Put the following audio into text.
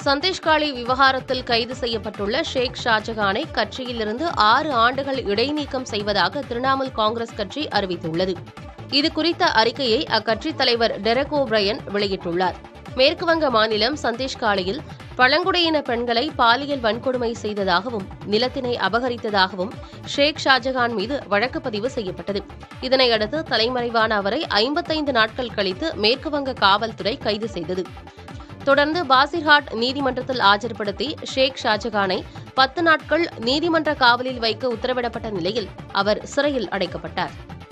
சந்தேஷ்காளி விவகாரத்தில் கைது செய்யப்பட்டுள்ள ஷேக் ஷாஜகானை கட்சியிலிருந்து ஆறு ஆண்டுகள் இடைநீக்கம் செய்வதாக திரிணாமுல் காங்கிரஸ் கட்சி அறிவித்துள்ளது இது குறித்த அறிக்கையை அக்கட்சித் தலைவர் டெரக் ஓப்ரையன் வெளியிட்டுள்ளார் மேற்குவங்க மாநிலம் சந்தேஷ்காளியில் பழங்குடியின பெண்களை பாலியல் வன்கொடுமை செய்ததாகவும் நிலத்தினை அபகரித்ததாகவும் ஷேக் ஷாஜகான் மீது வழக்கு பதிவு செய்யப்பட்டது இதனையடுத்து தலைமறைவான அவரை ஐம்பத்தைந்து நாட்கள் கழித்து மேற்குவங்க காவல்துறை கைது செய்தது தொடர்ந்து பாசிர்ஹாட் நீதிமன்றத்தில் ஆஜர்படுத்தி ஷேக் ஷாஜகானை பத்து நாட்கள் நீதிமன்ற காவலில் வைக்க உத்தரவிடப்பட்ட நிலையில் அவர் சிறையில் அடைக்கப்பட்டார்